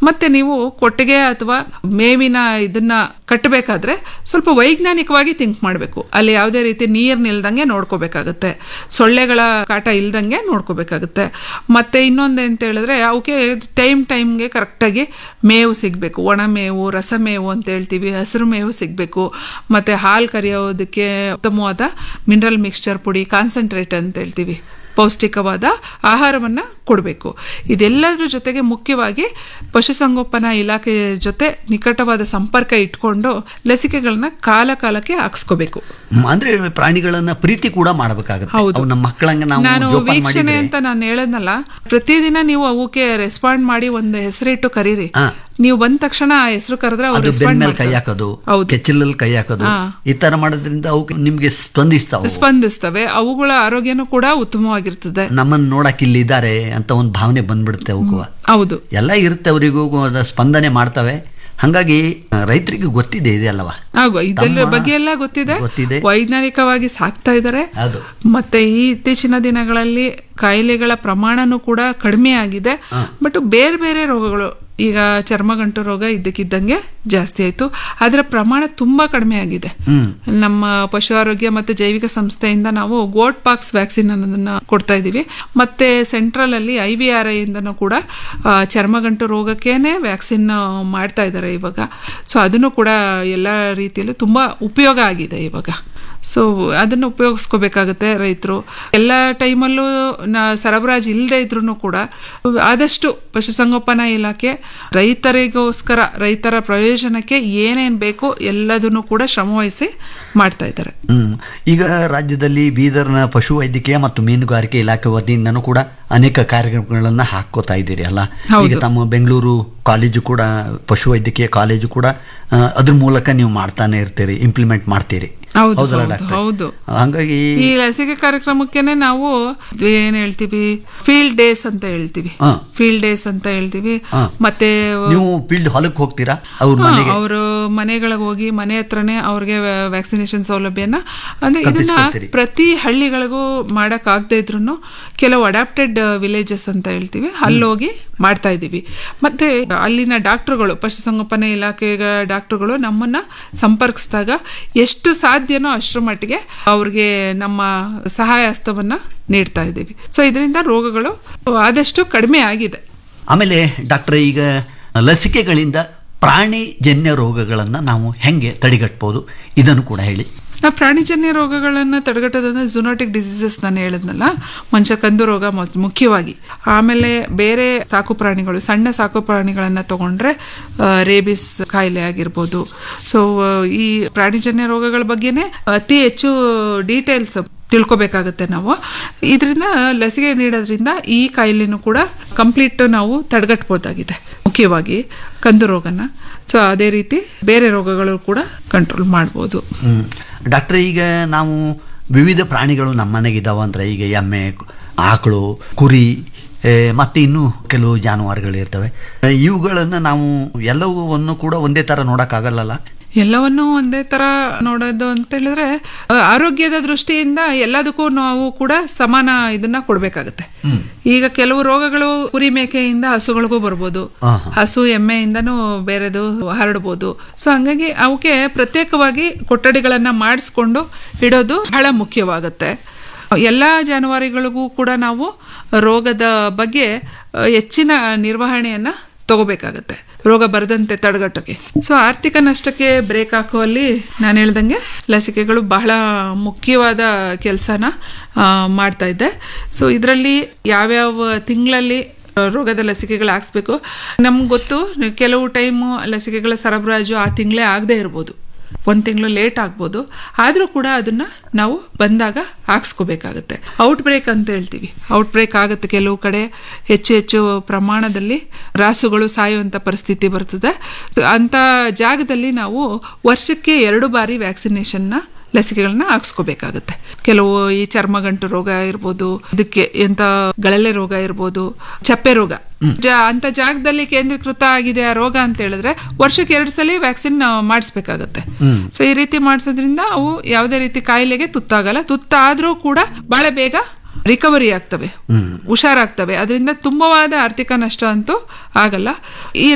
ಮತ್ತೆ ನೀವು ಕೊಟ್ಟಿಗೆ ಅಥವಾ ಮೇವಿನ ಇದನ್ನ ಕಟ್ಟಬೇಕಾದ್ರೆ ಸ್ವಲ್ಪ ವೈಜ್ಞಾನಿಕವಾಗಿ ಥಿಂಕ್ ಮಾಡಬೇಕು ಅಲ್ಲಿ ಯಾವುದೇ ರೀತಿ ನೀರು ನಿಲ್ದಂಗೆ ನೋಡ್ಕೋಬೇಕಾಗತ್ತೆ ಸೊಳ್ಳೆಗಳ ಕಾಟ ಇಲ್ದಂಗೆ ನೋಡ್ಕೋಬೇಕಾಗತ್ತೆ ಮತ್ತೆ ಇನ್ನೊಂದು ಅಂತ ಹೇಳಿದ್ರೆ ಅವಕ್ಕೆ ಟೈಮ್ ಟೈಮ್ಗೆ ಕರೆಕ್ಟಾಗಿ ಮೇವು ಸಿಗಬೇಕು ಒಣ ಮೇವು ರಸಮೇವು ಅಂತ ಹೇಳ್ತೀವಿ ಹಸಿರು ಮೇವು ಸಿಗಬೇಕು ಮತ್ತೆ ಹಾಲು ಕರಿಯೋದಕ್ಕೆ ಉತ್ತಮವಾದ ಮಿನರಲ್ ಮಿಕ್ಸ್ಚರ್ ಪುಡಿ ಕಾನ್ಸಂಟ್ರೇಟ್ ಅಂತ ಹೇಳ್ತೀವಿ ಪೌಷ್ಟಿಕವಾದ ಆಹಾರವನ್ನು ಕೊಡಬೇಕು ಇದೆಲ್ಲದರ ಜೊತೆಗೆ ಮುಖ್ಯವಾಗಿ ಪಶುಸಂಗೋಪನಾ ಇಲಾಖೆ ಜೊತೆ ನಿಕಟವಾದ ಸಂಪರ್ಕ ಇಟ್ಕೊಂಡು ಲಸಿಕೆಗಳನ್ನ ಕಾಲ ಕಾಲಕ್ಕೆ ಹಾಕ್ಸ್ಕೋಬೇಕು ಹ್ಮ್, ಅಂದ್ರೆ ಪ್ರಾಣಿಗಳನ್ನ ಪ್ರೀತಿ ಕೂಡ ಮಾಡಬೇಕಾಗುತ್ತೆ ಹೌದು. ಅವು ನಮ್ಮ ಮಕ್ಕಳಂಗೆ ನಾನು ನಾವು ಜೋಪಾನ ವೀಕ್ಷಣೆ ಮಾಡಿದ್ರೆ ಅಂತ ನಾನು ಹೇಳದ್ನಲ್ಲ ಪ್ರತಿದಿನ ನೀವು ಅವಕ್ಕೆ ರೆಸ್ಪಾಂಡ್ ಮಾಡಿ ಒಂದು ಹೆಸರಿಟ್ಟು ಕರೀರಿ ಹಾ. ನೀವು ಬಂದ ತಕ್ಷಣ ಆ ಹೆಸರು ಕರೆದ್ರೆ ಅವ್ರು ಅದು ರೆಸ್ಪಾಂಡ್ ಬೆನ್ನ ಮೇಲೆ ಕೈ ಮಾಡ್ತಾರೆ ಹಾಕೋದು ಹೌದು ಕೆಚ್ಚಲಲ್ಲಿ ಕೈ ಹಾಕೋದು ಹಾ. ಈ ತರ ಮಾಡೋದ್ರಿಂದ ಅವಕ್ಕೆ ನಿಮ್ಗೆ ಸ್ಪಂದಿಸ್ತಾವ ಸ್ಪಂದಿಸ್ತವೆ ಅವುಗಳ ಆರೋಗ್ಯನೂ ಕೂಡ ಉತ್ತಮವಾಗಿರ್ತದೆ ನಮ್ಮನ್ನ ನೋಡಕ್ ಇಲ್ಲಿ ಇದ್ದಾರೆ ಅಂತ ಒಂದು ಭಾವನೆ ಬಂದ್ಬಿಡುತ್ತೆ ಅವಕ್ಕೂ ಹೌದು ಎಲ್ಲ ಇರುತ್ತೆ ಅವರಿಗೂ ಅದ ಸ್ಪಂದನೆ ಮಾಡ್ತವೆ ಹಂಗಾಗಿ ಆ, ರೈತರಿಗೆ ಗೊತ್ತಿದೆ ಇದೆ ಅಲ್ಲವಾ ಆಗೋ ಇದರ ತಮ್ಮ ಬಗ್ಗೆ ಎಲ್ಲ ಗೊತ್ತಿದೆ ಗೊತ್ತಿದೆ. ವೈಜ್ಞಾನಿಕವಾಗಿ ಸಾಕ್ತಾ ಇದ್ದಾರೆ ಅದು ಮತ್ತೆ ಈ ಇತ್ತೀಚಿನ ದಿನಗಳಲ್ಲಿ ಕಾಯಿಲೆಗಳ ಪ್ರಮಾಣನೂ ಕೂಡ ಕಡಿಮೆ ಆಗಿದೆ ಬಟ್ ಬೇರೆ ಬೇರೆ ರೋಗಗಳು ಈಗ ಚರ್ಮಗಂಟು ರೋಗ ಇದ್ದಕ್ಕಿದ್ದಂಗೆ ಜಾಸ್ತಿ ಆಯ್ತು ಅದರ ಪ್ರಮಾಣ ತುಂಬಾ ಕಡಿಮೆ ಆಗಿದೆ ಹ್ಮ್ ನಮ್ಮ ಪಶು ಆರೋಗ್ಯ ಮತ್ತೆ ಜೈವಿಕ ಸಂಸ್ಥೆಯಿಂದ ನಾವು ಗೋಟ್ ಪಾಕ್ಸ್ ವ್ಯಾಕ್ಸಿನ್ ಅನ್ನೋದನ್ನ ಕೊಡ್ತಾ ಇದ್ದೀವಿ ಮತ್ತೆ ಸೆಂಟ್ರಲ್ ಅಲ್ಲಿ ಐ ವಿ ಆರ್ ಐ ಇಂದನೂ ಕೂಡ ಆ, ಚರ್ಮಗಂಟು ರೋಗಕ್ಕೇನೆ ವ್ಯಾಕ್ಸಿನ್ ಮಾಡ್ತಾ ಇದ್ದಾರೆ ಇವಾಗ ಸೊ ಅದನ್ನು ಕೂಡ ಎಲ್ಲ ರೀತಿಯಲ್ಲೂ ತುಂಬಾ ಉಪಯೋಗ ಆಗಿದೆ ಇವಾಗ ಸೊ ಅದನ್ನು ಉಪಯೋಗಿಸ್ಕೋಬೇಕಾಗತ್ತೆ ರೈತರು ಎಲ್ಲ ಟೈಮಲ್ಲೂ ನ ಸರಬರಾಜು ಇಲ್ಲದೆ ಇದ್ರೂ ಕೂಡ ಆದಷ್ಟು ಪಶುಸಂಗೋಪನಾ ಇಲಾಖೆ ರೈತರಿಗೋಸ್ಕರ ರೈತರ ಪ್ರಯೋಜನಕ್ಕೆ ಏನೇನು ಬೇಕು ಎಲ್ಲದನ್ನು ಕೂಡ ಶ್ರಮವಹಿಸಿ ಮಾಡ್ತಾ ಇದ್ದಾರೆ ಹ್ಮ್ ಈಗ ರಾಜ್ಯದಲ್ಲಿ ಬೀದರ್ನ ಪಶುವೈದ್ಯಕೀಯ ಮತ್ತು ಮೀನುಗಾರಿಕೆ ಇಲಾಖೆ ವತಿಯಿಂದನೂ ಕೂಡ ಅನೇಕ ಕಾರ್ಯಕ್ರಮಗಳನ್ನ ಹಾಕೋತಾ ಇದ್ದೀರಿ ಅಲ್ಲ ಹೌದು. ಈಗ ತಮ್ಮ ಬೆಂಗಳೂರು ಕಾಲೇಜು ಕೂಡ ಪಶುವೈದ್ಯಕೀಯ ಕಾಲೇಜು ಕೂಡ ಆ, ಅದ್ರ ಮೂಲಕ ನೀವು ಮಾಡ್ತಾನೆ ಇರ್ತೀರಿ ಇಂಪ್ಲಿಮೆಂಟ್ ಮಾಡ್ತೀರಿ ಹೌದು, ಹೌದಲ್ಲ ಹೌದು, ಡಾಕ್ಟ್ರೆ? ಹೌದು. ಹಂಗಾಗಿ ಈ ಲಸಿಕೆ ಕಾರ್ಯಕ್ರಮಕ್ಕೆನೆ ನಾವು ಏನ್ ಹೇಳ್ತೀವಿ ಫೀಲ್ಡ್ ಡೇಸ್ ಅಂತ ಹೇಳ್ತೀವಿ ಹಾ. ಫೀಲ್ಡ್ ಡೇಸ್ ಅಂತ ಹೇಳ್ತೀವಿ ಹಾ. ಮತ್ತೆ ನೀವು ಫೀಲ್ಡ್ ಹೊಲಕ್ಕೆ ಹೋಗ್ತೀರಾ ಅವ್ರ ಮನೆಗೆ ಅವರು ಮನೆಗಳಿಗೆ ಹೋಗಿ ಮನೆ ಹತ್ರನೇ ಅವ್ರಿಗೆ ವ್ಯಾಕ್ಸಿನೇಷನ್ ಸೌಲಭ್ಯನ ಅಂದ್ರೆ ಇದನ್ನ ಕಲ್ಪಿಸ್ಕೊಡ್ತೀರಿ. ಪ್ರತಿ ಹಳ್ಳಿಗಳಿಗೂ ಮಾಡಕ್ ಆಗದೆ ಇದ್ರು ಕೆಲವು ಅಡಾಪ್ಟೆಡ್ ವಿಲೇಜಸ್ ಅಂತ ಹೇಳ್ತೀವಿ ಅಲ್ಲೋಗಿ ಮಾಡ್ತಾ ಇದ್ದೀವಿ ಮತ್ತೆ ಅಲ್ಲಿನ ಡಾಕ್ಟರ್ಗಳು ಪಶುಸಂಗೋಪನೆ ಇಲಾಖೆ ಡಾಕ್ಟರ್ಗಳು ನಮ್ಮನ್ನ ಸಂಪರ್ಕಿಸಿದಾಗ ಎಷ್ಟು ಸಾಧ್ಯನೋ ಅಷ್ಟರ ಮಟ್ಟಿಗೆ ಅವ್ರಿಗೆ ನಮ್ಮ ಸಹಾಯ ಹಸ್ತವನ್ನ ನೀಡ್ತಾ ಇದ್ದೀವಿ ಸೊ ಇದರಿಂದ ರೋಗಗಳು ಆದಷ್ಟು ಕಡಿಮೆ ಆಗಿದೆ ಆಮೇಲೆ ಡಾಕ್ಟ್ರೆ ಈಗ ಲಸಿಕೆಗಳಿಂದ ಪ್ರಾಣಿಜನ್ಯ ರೋಗಗಳನ್ನ ನಾವು ಹೆಂಗೆ ತಡೆಗಟ್ಬೋದು ಇದನ್ನು ಕೂಡ ಹೇಳಿ ಆ ಪ್ರಾಣಿಜನ್ಯ ರೋಗಗಳನ್ನು ತಡೆಗಟ್ಟೋದಂದ್ರೆ ಜುನೋಟಿಕ್ ಡಿಸೀಸಸ್ ನಾನು ಹೇಳಿದ್ನಲ್ಲ ಮಂಚ ಕಂದು ರೋಗ ಮೊದ್- ಮುಖ್ಯವಾಗಿ ಆಮೇಲೆ ಬೇರೆ ಸಾಕು ಪ್ರಾಣಿಗಳು ಸಣ್ಣ ಸಾಕು ಪ್ರಾಣಿಗಳನ್ನು ತಗೊಂಡ್ರೆ ರೇಬಿಸ್ ಕಾಯಿಲೆ ಆಗಿರ್ಬೋದು ಸೊ ಈ ಪ್ರಾಣಿಜನ್ಯ ರೋಗಗಳ ಬಗ್ಗೆನೇ ಅತಿ ಹೆಚ್ಚು ಡೀಟೇಲ್ಸ್ ತಿಳ್ಕೊಬೇಕಾಗುತ್ತೆ ನಾವು ಇದರಿಂದ ಲಸಿಕೆ ನೀಡೋದ್ರಿಂದ ಈ ಕಾಯಿಲೆನೂ ಕೂಡ ಕಂಪ್ಲೀಟ್ ನಾವು ತಡೆಗಟ್ಬೋದಾಗಿದೆ ಮುಖ್ಯವಾಗಿ ಕಂದು ರೋಗನ ಸೊ ಅದೇ ರೀತಿ ಬೇರೆ ರೋಗಗಳು ಕೂಡ ಕಂಟ್ರೋಲ್ ಮಾಡ್ಬೋದು ಹ್ಮ್ ಡಾಕ್ಟ್ರೆ ಈಗ ನಾವು ವಿವಿಧ ಪ್ರಾಣಿಗಳು ನಮ್ಮ ಮನೆಗಿದ್ದಾವ ಅಂದ್ರೆ ಈಗ ಎಮ್ಮೆ ಆಕಳು ಕುರಿ ಏ, ಮತ್ತೆ ಇನ್ನೂ ಕೆಲವು ಜಾನುವಾರುಗಳು ಇರ್ತವೆ ಆ, ಇವುಗಳನ್ನ ನಾವು ಎಲ್ಲವನ್ನು ಕೂಡ ಒಂದೇ ತರ ನೋಡಕ್ಕಾಗಲ್ಲಲ್ಲ ಎಲ್ಲವನ್ನೂ ಒಂದೇ ತರ ನೋಡೋದು ಅಂತ ಹೇಳಿದ್ರೆ ಆ, ಆರೋಗ್ಯದ ದೃಷ್ಟಿಯಿಂದ ಎಲ್ಲದಕ್ಕೂ ನಾವು ಕೂಡ ಸಮಾನ ಇದನ್ನ ಕೊಡ್ಬೇಕಾಗತ್ತೆ ಈಗ ಕೆಲವು ರೋಗಗಳು ಕುರಿ ಮೇಕೆಯಿಂದ ಹಸುಗಳಿಗೂ ಬರ್ಬೋದು ಆಹಾ. ಹಸು ಎಮ್ಮೆಯಿಂದನೂ ಬೇರೆದು ಹರಡ್ಬೋದು ಸೊ ಹಂಗಾಗಿ ಅವಕ್ಕೆ ಪ್ರತ್ಯೇಕವಾಗಿ ಕೊಠಡಿಗಳನ್ನ ಮಾಡಿಸ್ಕೊಂಡು ಇಡೋದು ಬಹಳ ಮುಖ್ಯವಾಗುತ್ತೆ ಎಲ್ಲ ಜಾನುವಾರುಗಳಿಗೂ ಕೂಡ ನಾವು ರೋಗದ ಬಗ್ಗೆ ಆ, ಹೆಚ್ಚಿನ ನಿರ್ವಹಣೆಯನ್ನ ತಗೋಬೇಕಾಗತ್ತೆ ರೋಗ ಬರದಂತೆ ತಡೆಗಟ್ಟಕ್ಕೆ ಸೊ ಆರ್ಥಿಕ ನಷ್ಟಕ್ಕೆ ಬ್ರೇಕ್ ಹಾಕುವಲ್ಲಿ ನಾನು ಹೇಳ್ದಂಗೆ ಲಸಿಕೆಗಳು ಬಹಳ ಮುಖ್ಯವಾದ ಕೆಲಸನ ಮಾಡ್ತಾ ಇದ್ದೆ ಸೊ ಇದರಲ್ಲಿ ಯಾವ್ಯಾವ ತಿಂಗಳಲ್ಲಿ ರೋಗದ ಲಸಿಕೆಗಳು ಹಾಕ್ಸ್ಬೇಕು ನಮ್ಗೆ ಗೊತ್ತು ಕೆಲವು ಟೈಮು ಲಸಿಕೆಗಳ ಸರಬರಾಜು ಆ ತಿಂಗಳೇ ಆಗದೆ ಇರ್ಬೋದು ಒಂದು ತಿಂಗಳು ಲೇಟ್ ಆಗ್ಬೋದು ಆದರೂ ಕೂಡ ಅದನ್ನ ನಾವು ಬಂದಾಗ ಹಾಕ್ಸ್ಕೋಬೇಕಾಗತ್ತೆ ಔಟ್ ಬ್ರೇಕ್ ಅಂತ ಹೇಳ್ತೀವಿ ಔಟ್ ಬ್ರೇಕ್ ಆಗುತ್ತೆ ಕೆಲವು ಕಡೆ ಹೆಚ್ಚು ಹೆಚ್ಚು ಪ್ರಮಾಣದಲ್ಲಿ ರಾಸುಗಳು ಸಾಯುವಂಥ ಪರಿಸ್ಥಿತಿ ಬರ್ತದೆ So, ಅಂಥ ಜಾಗದಲ್ಲಿ ನಾವು ವರ್ಷಕ್ಕೆ ಎರಡು ಬಾರಿ ವ್ಯಾಕ್ಸಿನೇಷನ್ನ ಲಸಿಕೆಗಳನ್ನ ಹಾಕ್ಸ್ಕೋಬೇಕಾಗತ್ತೆ ಕೆಲವು ಈ ಚರ್ಮಗಂಟು ರೋಗ ಇರ್ಬೋದು ಇದಕ್ಕೆ ಎಂತ ಗಳಲೆ ರೋಗ ಇರ್ಬೋದು ಚಪ್ಪೆ ರೋಗ ಜಾ- ಅಂತ ಜಾಗದಲ್ಲಿ ಕೇಂದ್ರೀಕೃತ ಆಗಿದೆ ಆ ರೋಗ ಅಂತ ಹೇಳಿದ್ರೆ ವರ್ಷಕ್ಕೆ ಎರಡು ಸಲ ವ್ಯಾಕ್ಸಿನ್ ಮಾಡಿಸ್ಬೇಕಾಗತ್ತೆ ಸೊ ಈ ರೀತಿ ಮಾಡಿಸೋದ್ರಿಂದ ಅವು ಯಾವುದೇ ರೀತಿ ಕಾಯಿಲೆಗೆ ತುತ್ತಾಗಲ್ಲ ತುತ್ತಾದ್ರೂ ಕೂಡ ಬಹಳ ಬೇಗ ರಿಕವರಿ ಆಗ್ತವೆ ಹುಷಾರಾಗ್ತವೆ ಅದರಿಂದ ತುಂಬವಾದ ಆರ್ಥಿಕ ನಷ್ಟ ಅಂತೂ ಆಗಲ್ಲ ಈ